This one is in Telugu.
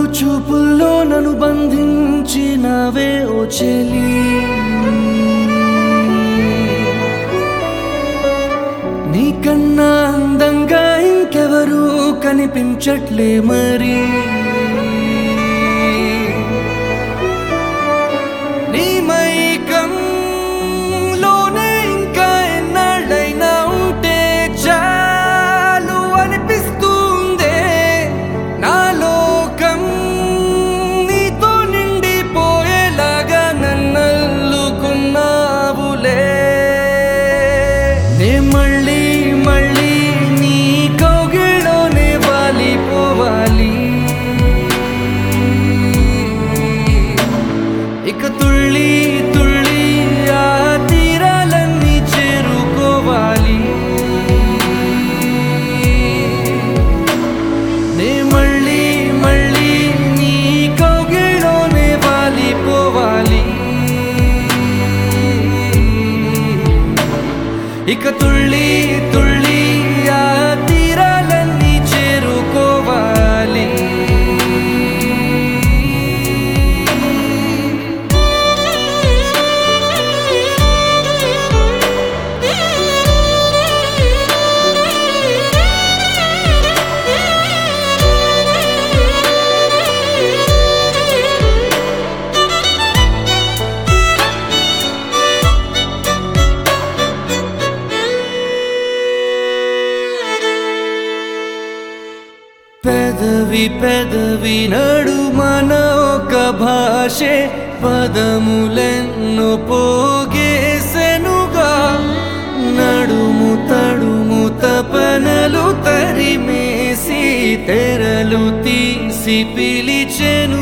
చూపుల్లో నన్ను బంధించినవే ఓ చెలి నీకన్నా అందంగా ఇంకెవరూ కనిపించట్లే మరి నీ మైకంలోనే ఇంకా ఎన్నాళ్ళైనా ఉంటే చాలు అనిపిస్తుందే నా లోకం నీతో నిండిపోయేలాగా నన్నల్లుకున్నావులే నే మళ్ళీ మళ్ళీ నీ కౌగిళ్ళోనే వాలిపోవాలి ఇక తుళ్ళి తుళ్ళి ఆ తీరాలన్నీ చేరుకోవాలి నే మళ్ళీ మళ్ళీ నీ కౌగిళ్ళోనే వాలిపోవాలి ఇక తుళ్ళి తుళ్ళి ఆ తీరాలన్నీ చేరుకోవాలి పెదవి పెదవి నడుమన ఒక భాషే పదములెన్నో పోగేసెనుగా నడుము తడుము తపనలు తరిమేసి తెరలు తీసి పిలిచెను